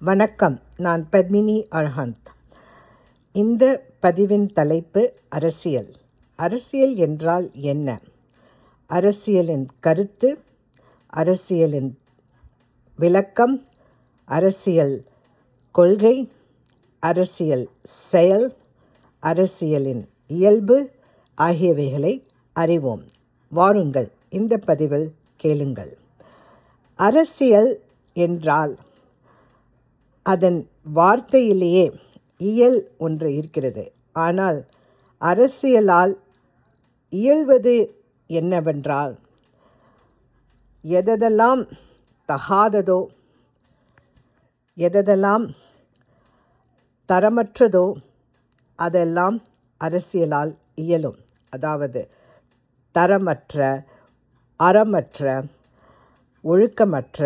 வணக்கம் நான் பத்மினி அர்ஹந்த் இந்த பதிவின் தலைப்பு அரசியல் அரசியல் என்றால் என்ன அரசியலின் கருத்து அரசியலின் விளக்கம் அரசியல் கொள்கை அரசியல் செயல் அரசியலின் இயல்பு ஆகியவைகளை அறிவோம் வாருங்கள் இந்த பதிவில் கேளுங்கள் அரசியல் என்றால் அதன் வார்த்தையிலேயே இயல் ஒன்று இருக்கிறது ஆனால் அரசியலால் இயல்வது என்னவென்றால் எதெல்லாம் தகாததோ எதெல்லாம் தரமற்றதோ அதெல்லாம் அரசியலால் இயலும் அதாவது தரமற்ற அறமற்ற ஒழுக்கமற்ற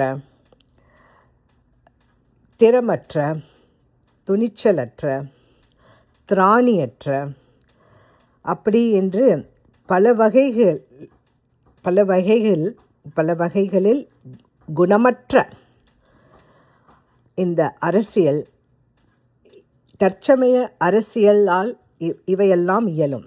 திறமற்ற துணிச்சலற்ற திராணியற்ற அப்படி என்று பல வகைகள் பல வகைகள் பல வகைகளில் குணமற்ற இந்த அரசியல் தற்சமய அரசியலால் இ- இவையெல்லாம் இயலும்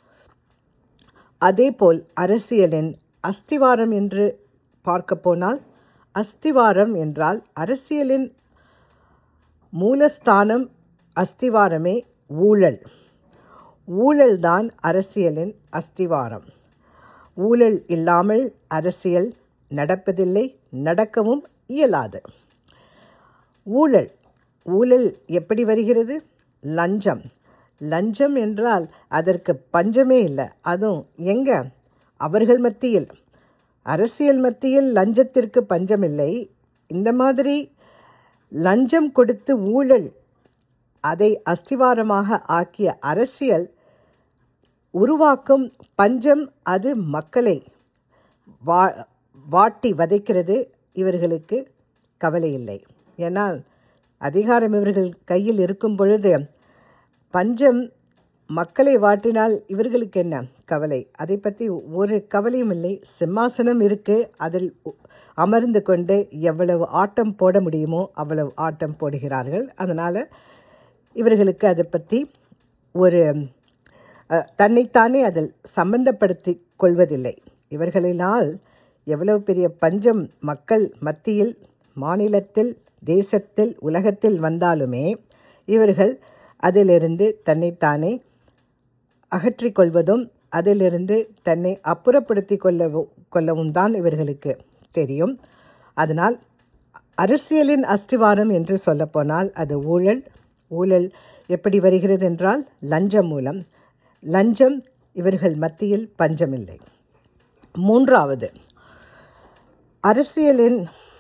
அதேபோல் அரசியலின் அஸ்திவாரம் என்று பார்க்க போனால் அஸ்திவாரம் என்றால் அரசியலின் மூலஸ்தானம் அஸ்திவாரமே ஊழல் ஊழல்தான் அரசியலின் அஸ்திவாரம் ஊழல் இல்லாமல் அரசியல் நடப்பதில்லை நடக்கவும் இயலாது ஊழல் ஊழல் எப்படி வருகிறது லஞ்சம் லஞ்சம் என்றால் அதற்கு பஞ்சமே இல்லை அதுவும் எங்க அவர்கள் மத்தியில் அரசியல் மத்தியில் லஞ்சத்திற்கு பஞ்சமில்லை இந்த மாதிரி லஞ்சம் கொடுத்து ஊழல் அதை அஸ்திவாரமாக ஆக்கிய அரசியல் உருவாக்கும் பஞ்சம் அது மக்களை வா வாட்டி வதைக்கிறது இவர்களுக்கு கவலை இல்லை ஏனால் அதிகாரம் இவர்கள் கையில் இருக்கும் பொழுது பஞ்சம் மக்களை வாட்டினால் இவர்களுக்கு என்ன கவலை அதை பற்றி ஒரு கவலையும் இல்லை சிம்மாசனம் இருக்கு அதில் உ- அமர்ந்து கொண்டு எவ்வளவு ஆட்டம் போட முடியுமோ அவ்வளவு ஆட்டம் போடுகிறார்கள் அதனால் இவர்களுக்கு அதை பற்றி ஒரு அஹ், தன்னைத்தானே அதில் சம்பந்தப்படுத்தி கொள்வதில்லை இவர்களினால் எவ்வளவு பெரிய பஞ்சம் மக்கள் மத்தியில் மாநிலத்தில் தேசத்தில் உலகத்தில் வந்தாலுமே இவர்கள் அதிலிருந்து தன்னைத்தானே அகற்றிக் கொள்வதும் அதிலிருந்து தன்னை அப்புறப்படுத்தி கொள்ளவும் கொள்ளவும் தான் இவர்களுக்கு தெரியும் அதனால் அரசியலின் அஸ்திவாரம் என்று சொல்லப்போனால் அது ஊழல் ஊழல் எப்படி வருகிறது என்றால் லஞ்சம் மூலம் லஞ்சம் இவர்கள் மத்தியில் பஞ்சமில்லை மூன்றாவது அரசியலின்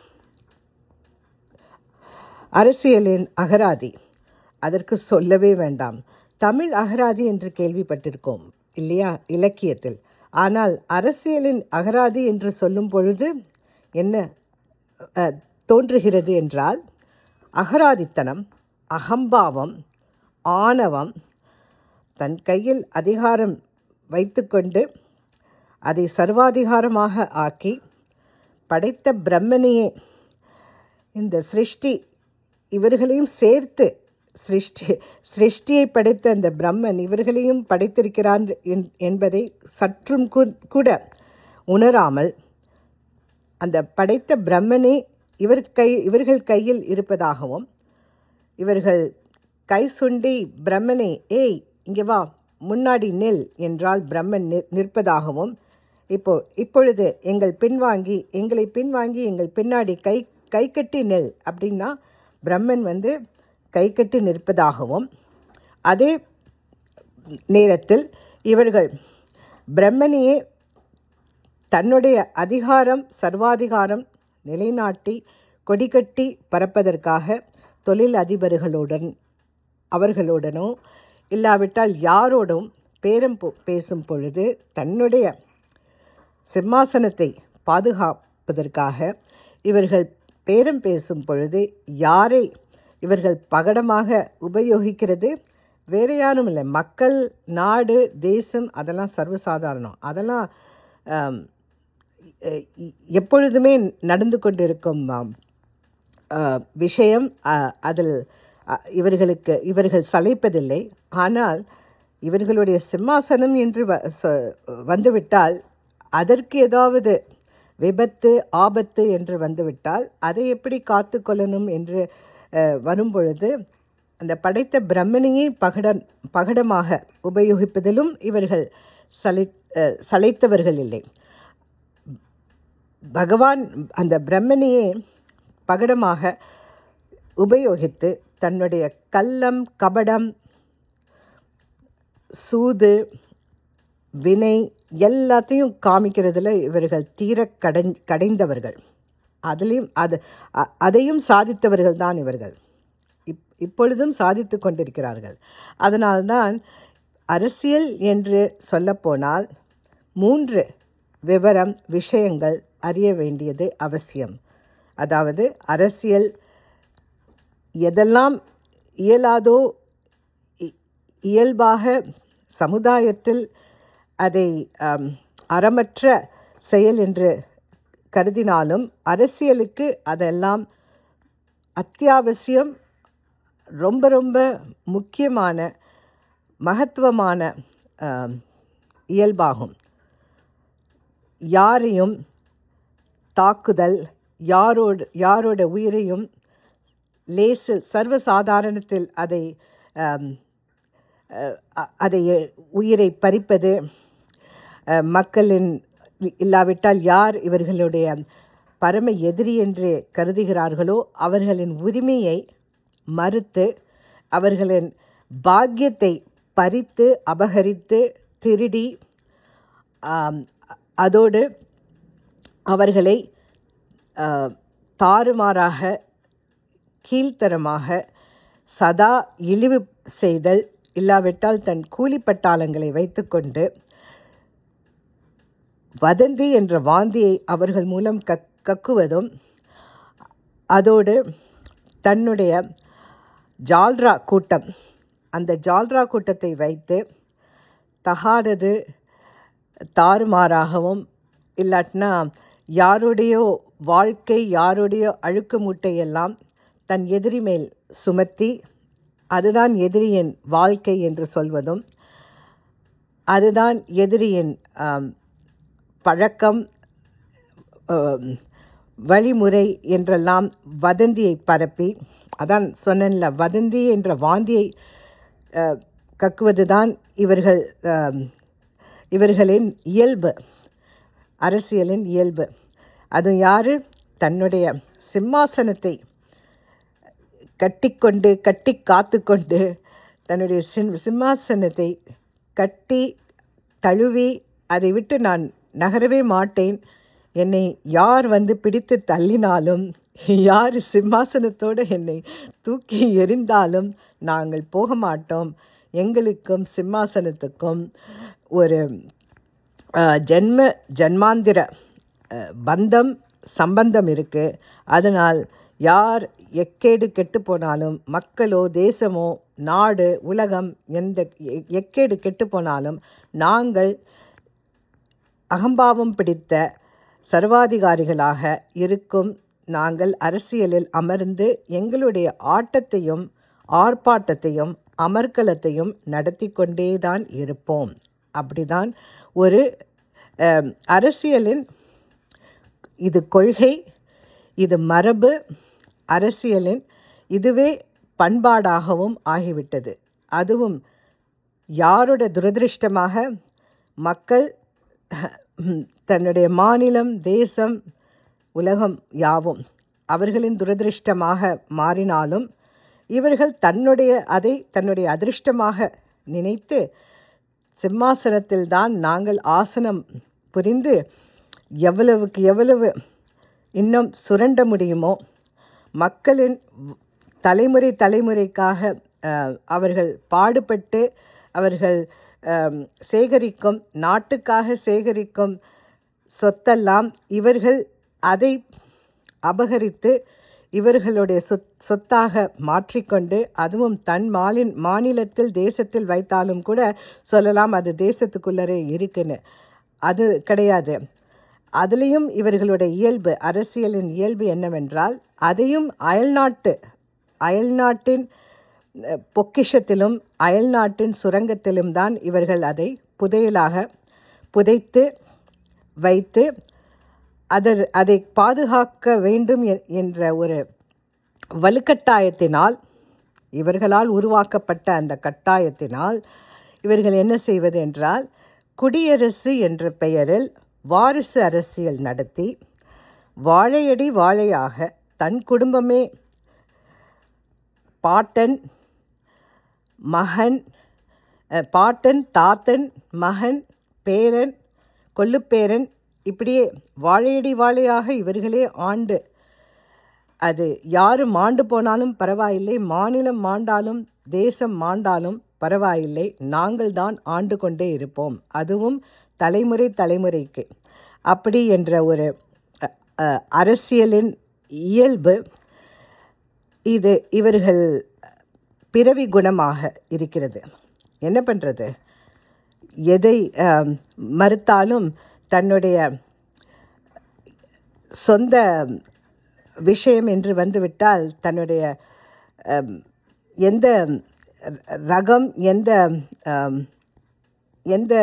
அரசியலின் அகராதி அதற்கு சொல்லவே வேண்டாம் தமிழ் அகராதி என்று கேள்விப்பட்டிருக்கோம் இல்லையா இலக்கியத்தில் ஆனால் அரசியலின் அகராதி என்று சொல்லும் பொழுது என்ன அஹ், தோன்றுகிறது என்றால் அகராதித்தனம் அகம்பாவம் ஆணவம் தன் கையில் அதிகாரம் வைத்துக்கொண்டு அதை சர்வாதிகாரமாக ஆக்கி படைத்த பிரம்மனையே இந்த சிருஷ்டி இவர்களையும் சேர்த்து சிருஷ்டி சிருஷ்டியை படைத்த அந்த பிரம்மன் இவர்களையும் படைத்திருக்கிறான் என்- என்பதை சற்றும் கூ- கூட உணராமல் அந்த படைத்த பிரம்மனே இவர் கை இவர்கள் கையில் இருப்பதாகவும் இவர்கள் கை சுண்டி பிரம்மனே ஏய் இங்கே வா முன்னாடி நெல் என்றால் பிரம்மன் நிற்- நிற்பதாகவும் இப்போ இப்பொழுது எங்கள் பின்வாங்கி எங்களை பின்வாங்கி எங்கள் பின்னாடி கை கை கட்டி நெல் அப்படின்னா பிரம்மன் வந்து கை கட்டி நிற்பதாகவும் அதே நேரத்தில் இவர்கள் பிரம்மனையே தன்னுடைய அதிகாரம் சர்வாதிகாரம் நிலைநாட்டி கொடிகட்டி பறப்பதற்காக தொழில் அதிபர்களுடன் அவர்களுடனோ இல்லாவிட்டால் யாரோடும் பேரம் போ- பேசும் பொழுது தன்னுடைய சிம்மாசனத்தை பாதுகாப்பதற்காக இவர்கள் பேரம் பேசும் பொழுது யாரை இவர்கள் பகடமாக உபயோகிக்கிறது வேற யாரும் இல்லை மக்கள் நாடு தேசம் அதெல்லாம் சர்வசாதாரணம் அதெல்லாம் ஆம், எ- எப்பொழுதுமே நடந்து கொண்டிருக்கும் ஆம், அஹ், விஷயம் அஹ், அதில் அஹ், இவர்களுக்கு இவர்கள் சளைப்பதில்லை ஆனால் இவர்களுடைய சிம்மாசனம் என்று வ- சொ- வந்துவிட்டால் அதற்கு ஏதாவது விபத்து ஆபத்து என்று வந்துவிட்டால் அதை எப்படி காத்து கொள்ளணும் என்று அஹ், வரும்பொழுது அந்த படைத்த பிரம்மனையே பகட பகடமாக உபயோகிப்பதிலும் இவர்கள் சலை அஹ், சளைத்தவர்கள் இல்லை பகவான் அந்த பிரம்மனையே பகடமாக உபயோகித்து தன்னுடைய கள்ளம் கபடம் சூது வினை எல்லாத்தையும் காமிக்கிறதுல இவர்கள் தீர கடை கடைந்தவர்கள் அதுலேயும் அது அ- அதையும் சாதித்தவர்கள் தான் இவர்கள் இப் இப்பொழுதும் சாதித்து கொண்டிருக்கிறார்கள் அதனால்தான் அரசியல் என்று சொல்லப்போனால் மூன்று விவரம் விஷயங்கள் அறிய வேண்டியது அவசியம் அதாவது அரசியல் எதெல்லாம் இயலாதோ இ- இயல்பாக சமுதாயத்தில் அதை ஆம், அறமற்ற செயல் என்று கருதினாலும் அரசியலுக்கு அதெல்லாம் அத்தியாவசியம் ரொம்ப ரொம்ப முக்கியமான மகத்துவமான ஆம், இயல்பாகும் யாரையும் தாக்குதல் யாரோடு யாரோட உயிரையும் லேசில் சர்வசாதாரணத்தில் அதை ஆம், அஹ், அ- அதை உயிரை பறிப்பது அஹ், மக்களின் இல்லாவிட்டால் யார் இவர்களுடைய பரம எதிரி என்று கருதுகிறார்களோ அவர்களின் உரிமையை மறுத்து அவர்களின் பாக்கியத்தை பறித்து அபகரித்து திருடி ஆம், அதோடு அவர்களை ஆஹ், தாறுமாறாக கீழ்த்தரமாக சதா இழிவு செய்தல் இல்லாவிட்டால் தன் கூலிப்பட்டாளங்களை வைத்துக்கொண்டு வதந்தி என்ற வாந்தியை அவர்கள் மூலம் கக் கக்குவதும் அதோடு தன்னுடைய ஜால்ரா கூட்டம் அந்த ஜால்ரா கூட்டத்தை வைத்து தகாதது தாறுமாறாகவும் இல்லாட்டினா யாருடையோ வாழ்க்கை யாருடைய அழுக்கு மூட்டையெல்லாம் தன் எதிரி மேல் சுமத்தி அதுதான் எதிரியின் வாழ்க்கை என்று சொல்வதும் அதுதான் எதிரியின் ஆம், பழக்கம் ஆம், வழிமுறை என்றெல்லாம் வதந்தியை பரப்பி அதான் சொன்னேன்ல வதந்தி என்ற வாந்தியை அஹ், கக்குவதுதான் இவர்கள் ஆம், இவர்களின் இயல்பு அரசியலின் இயல்பு அது யாரு தன்னுடைய சிம்மாசனத்தை கட்டிக்கொண்டு கட்டி காத்துக்கொண்டு தன்னுடைய சிம் சிம்மாசனத்தை கட்டி தழுவி அதை விட்டு நான் நகரவே மாட்டேன் என்னை யார் வந்து பிடித்து தள்ளினாலும் யார் சிம்மாசனத்தோடு என்னை தூக்கி எறிந்தாலும் நாங்கள் போக மாட்டோம் எங்களுக்கும் சிம்மாசனத்துக்கும் ஒரு அஹ், ஜென்ம ஜன்மாந்திர அஹ், பந்தம் சம்பந்தம் இருக்கு அதனால் யார் எக்கேடு கெட்டு போனாலும் மக்களோ தேசமோ நாடு உலகம் எந்த எ- எக்கேடு கெட்டு போனாலும் நாங்கள் அகம்பாவம் பிடித்த சர்வாதிகாரிகளாக இருக்கும் நாங்கள் அரசியலில் அமர்ந்து எங்களுடைய ஆட்டத்தையும் ஆர்ப்பாட்டத்தையும் அமர்க்கலத்தையும் நடத்தி கொண்டேதான் இருப்போம் அப்படிதான் ஒரு அஹ், அரசியலின் இது கொள்கை இது மரபு அரசியலின் இதுவே பண்பாடாகவும் ஆகிவிட்டது அதுவும் யாரோட துரதிருஷ்டமாக மக்கள் தன்னுடைய மாநிலம் தேசம் உலகம் யாவும் அவர்களின் துரதிருஷ்டமாக மாறினாலும் இவர்கள் தன்னுடைய அதை தன்னுடைய அதிர்ஷ்டமாக நினைத்து சிம்மாசனத்தில்தான் நாங்கள் ஆசனம் புரிந்து எவ்வளவுக்கு எவ்வளவு இன்னும் சுரண்ட முடியுமோ மக்களின் தலைமுறை தலைமுறைக்காக அஹ், அவர்கள் பாடுபட்டு அவர்கள் அம், சேகரிக்கும் நாட்டுக்காக சேகரிக்கும் சொத்தெல்லாம் இவர்கள் அதை அபகரித்து இவர்களுடைய சொத் சொத்தாக மாற்றிக்கொண்டு அதுவும் தன் மாலின் மாநிலத்தில் தேசத்தில் வைத்தாலும் கூட சொல்லலாம் அது தேசத்துக்குள்ளரே இருக்குன்னு அது கிடையாது அதுலேயும் இவர்களுடைய இயல்பு அரசியலின் இயல்பு என்னவென்றால் அதையும் அயல்நாட்டு அயல்நாட்டின் அஹ், பொக்கிஷத்திலும் அயல்நாட்டின் சுரங்கத்திலும் தான் இவர்கள் அதை புதையலாக புதைத்து வைத்து அதர் அதை பாதுகாக்க வேண்டும் எ- என்ற ஒரு வலுக்கட்டாயத்தினால் இவர்களால் உருவாக்கப்பட்ட அந்த கட்டாயத்தினால் இவர்கள் என்ன செய்வது என்றால் குடியரசு என்ற பெயரில் வாரிசு அரசியல் நடத்தி வாழையடி வாழையாக தன் குடும்பமே பாட்டன் மகன் அஹ், பாட்டன் தாத்தன் மகன் பேரன் கொள்ளுப்பேரன் இப்படியே வாழையடி வாழையாக இவர்களே ஆண்டு அது யாரு மாண்டு போனாலும் பரவாயில்லை மாநிலம் மாண்டாலும் தேசம் மாண்டாலும் பரவாயில்லை நாங்கள் தான் ஆண்டு கொண்டே இருப்போம் அதுவும் தலைமுறை தலைமுறைக்கு அப்படி என்ற ஒரு அ, அ, அரசியலின் இயல்பு இது இவர்கள் பிறவி குணமாக இருக்கிறது என்ன பண்ணுறது எதை அம், மறுத்தாலும் தன்னுடைய சொந்த விஷயம் என்று வந்துவிட்டால் தன்னுடைய அம், எந்த ரகம் எந்த அம், எந்த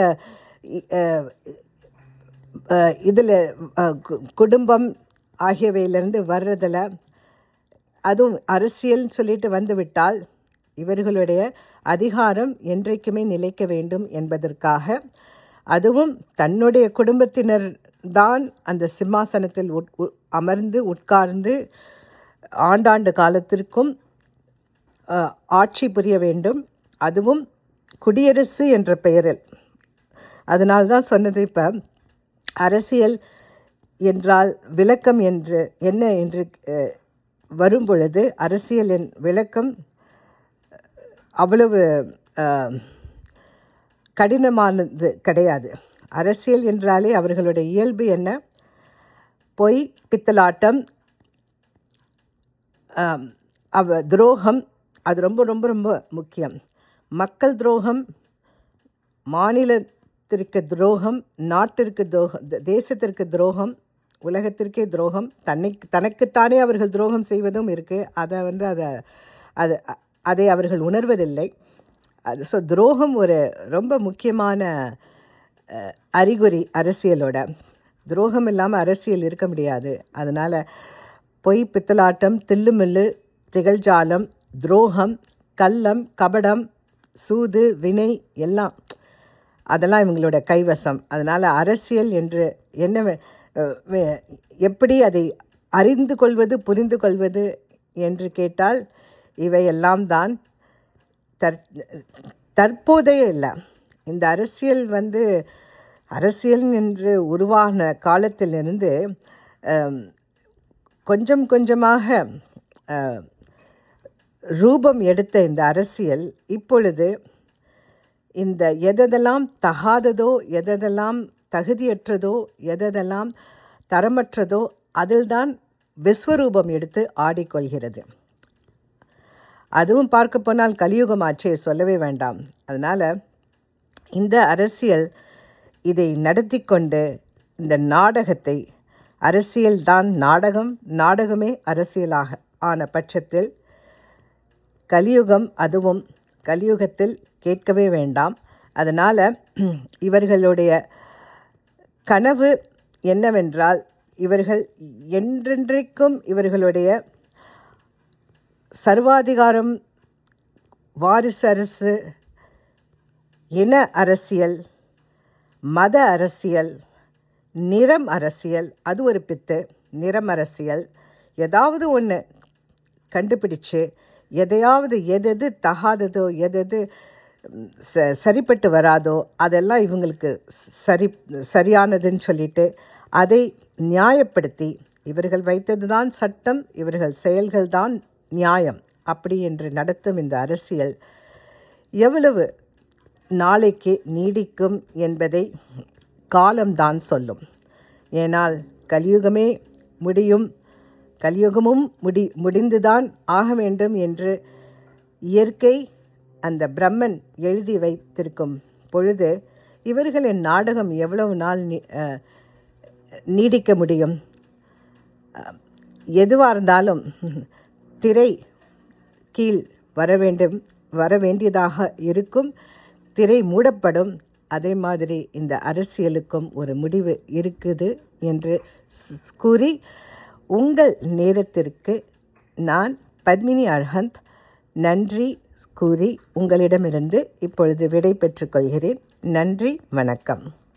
இதில் குடும்பம் ஆகியவையிலிருந்து வர்றதில் அதுவும் அரசியல்னு சொல்லிட்டு வந்துவிட்டால் இவர்களுடைய அதிகாரம் என்றைக்குமே நிலைக்க வேண்டும் என்பதற்காக அதுவும் தன்னுடைய குடும்பத்தினர் தான் அந்த சிம்மாசனத்தில் உட் உ- அமர்ந்து உட்கார்ந்து ஆண்டாண்டு காலத்திற்கும் அஹ், ஆட்சி புரிய வேண்டும் அதுவும் குடியரசு என்ற பெயரில் அதனால்தான் சொன்னது இப்போ அரசியல் என்றால் விளக்கம் என்று என்ன என்று அஹ், வரும் பொழுது அரசியலின் விளக்கம் அவ்வளவு அஹ், கடினமானது கிடையாது அரசியல் என்றாலே அவர்களுடைய இயல்பு என்ன பொய் பித்தலாட்டம் ஆம், அவ துரோகம் அது ரொம்ப ரொம்ப ரொம்ப முக்கியம் மக்கள் துரோகம் மாநிலத்திற்கு துரோகம் நாட்டிற்கு துரோகம் த- தேசத்திற்கு துரோகம் உலகத்திற்கே துரோகம் தன்னை தனக்குத்தானே அவர்கள் துரோகம் செய்வதும் இருக்குது அதை வந்து அதை அது அ- அதை அவர்கள் உணர்வதில்லை அது ஸோ துரோகம் ஒரு ரொம்ப முக்கியமான அஹ், அறிகுறி அரசியலோட துரோகம் இல்லாமல் அரசியல் இருக்க முடியாது அதனால் பொய் பித்தலாட்டம் தில்லுமில்லு திகழ்ஜாலம் துரோகம் கள்ளம் கபடம் சூது வினை எல்லாம் அதெல்லாம் இவங்களோட கைவசம் அதனால் அரசியல் என்று என்ன வே- அஹ் வே- எப்படி அதை அறிந்து கொள்வது புரிந்து கொள்வது என்று கேட்டால் இவையெல்லாம் தான் தற் தற்போதைய இல்லை இந்த அரசியல் வந்து அரசியல் என்று உருவான காலத்திலிருந்து அம், கொஞ்சம் கொஞ்சமாக அஹ், ரூபம் எடுத்த இந்த அரசியல் இப்பொழுது இந்த எதெல்லாம் தகாததோ எதெல்லாம் தகுதியற்றதோ எதெல்லாம் தரமற்றதோ அதில்தான் விஸ்வரூபம் எடுத்து ஆடிக்கொள்கிறது அதுவும் பார்க்க போனால் கலியுகமாச்சே சொல்லவே வேண்டாம் அதனால் இந்த அரசியல் இதை நடத்தி கொண்டு இந்த நாடகத்தை அரசியல்தான் நாடகம் நாடகமே அரசியலாக ஆன பட்சத்தில் கலியுகம் அதுவும் கலியுகத்தில் கேட்கவே வேண்டாம் அதனால் இவர்களுடைய கனவு என்னவென்றால் இவர்கள் என்றென்றைக்கும் இவர்களுடைய சர்வாதிகாரம் வாரிசு அரசு இன அரசியல் மத அரசியல் நிறம் அரசியல் அது ஒரு பித்து நிறம் அரசியல் ஏதாவது ஒன்று கண்டுபிடிச்சு எதையாவது எதெது தகாததோ எதெது ம், ச- சரிப்பட்டு வராதோ அதெல்லாம் இவங்களுக்கு சரி சரியானதுன்னு சொல்லிட்டு அதை நியாயப்படுத்தி இவர்கள் வைத்தது தான் சட்டம் இவர்கள் செயல்கள் தான் நியாயம் அப்படி என்று நடத்தும் இந்த அரசியல் எவ்வளவு நாளைக்கு நீடிக்கும் என்பதை காலம்தான் சொல்லும் ஏனால் கலியுகமே முடியும் கலியுகமும் முடி முடிந்துதான் ஆக வேண்டும் என்று இயற்கை அந்த பிரம்மன் எழுதி வைத்திருக்கும் பொழுது இவர்களின் நாடகம் எவ்வளவு நாள் நீ- அஹ், நீடிக்க முடியும் எதுவாக இருந்தாலும் திரை கீழ் வர வேண்டும் வர வேண்டியதாக இருக்கும் திரை மூடப்படும் அதே மாதிரி இந்த அரசியலுக்கும் ஒரு முடிவு இருக்குது என்று ஸ்- கூறி உங்கள் நேரத்திற்கு நான் பத்மினி அர்ஹந்த் நன்றி கூறி உங்களிடமிருந்து இப்பொழுது விடை பெற்றுக் கொள்கிறேன் நன்றி வணக்கம்